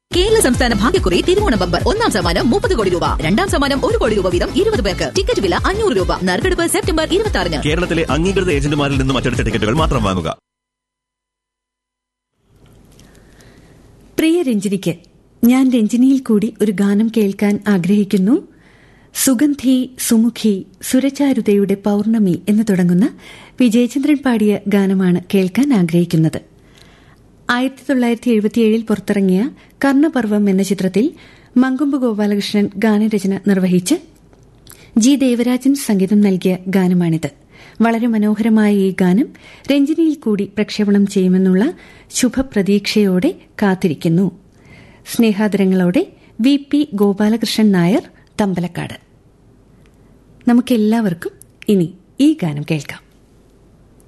കേരള സംസ്ഥാന ഭാഗ്യക്കുറി തിരുവോണ ബമ്പർ ഒന്നാം സമ്മാനം മുപ്പത് കോടി രൂപ രണ്ടാം സമ്മാനം ഒരു കോടി രൂപ വീതം ഇരുപത് പേർക്ക് ടിക്കറ്റ് വില അഞ്ഞൂറ് രൂപ നറുക്കെടുപ്പ് സെപ്റ്റംബർ ഇരുപത്തി ആറിന് കേരളത്തിലെ അംഗീകൃത ഏജന്റുമാരിൽ നിന്നും അച്ചടിച്ച ടിക്കറ്റുകൾ മാത്രം വാങ്ങുക പ്രിയ രഞ്ജിനിക്ക് ഞാൻ രഞ്ജിനിയിൽ കൂടി ഒരു ഗാനം കേൾക്കാൻ ആഗ്രഹിക്കുന്നു സുഗന്ധി സുമുഖി സുരചാരുതയുടെ പൗർണമി എന്ന് തുടങ്ങുന്ന വിജയചന്ദ്രൻ പാടിയ ഗാനമാണ് കേൾക്കാൻ ആഗ്രഹിക്കുന്നത് ആയിരത്തി തൊള്ളായിരത്തി എഴുപത്തിയേഴിൽ പുറത്തിറങ്ങിയ കർണപർവം എന്ന ചിത്രത്തിൽ മങ്കൊമ്പ് ഗോപാലകൃഷ്ണൻ ഗാനരചന നിർവഹിച്ച് ജി ദേവരാജൻ സംഗീതം നൽകിയ ഗാനമാണിത് വളരെ മനോഹരമായ ഈ ഗാനം രഞ്ജിനിയിൽ കൂടി പ്രക്ഷേപണം ചെയ്യുമെന്നുള്ള ശുഭപ്രതീക്ഷയോടെ കാത്തിരിക്കുന്നു സ്നേഹാദരങ്ങളോടെ വി പി ഗോപാലകൃഷ്ണൻ നായർ തമ്പലക്കാട് നമുക്കെല്ലാവർക്കും ഇനി ഈ ഗാനം കേൾക്കാം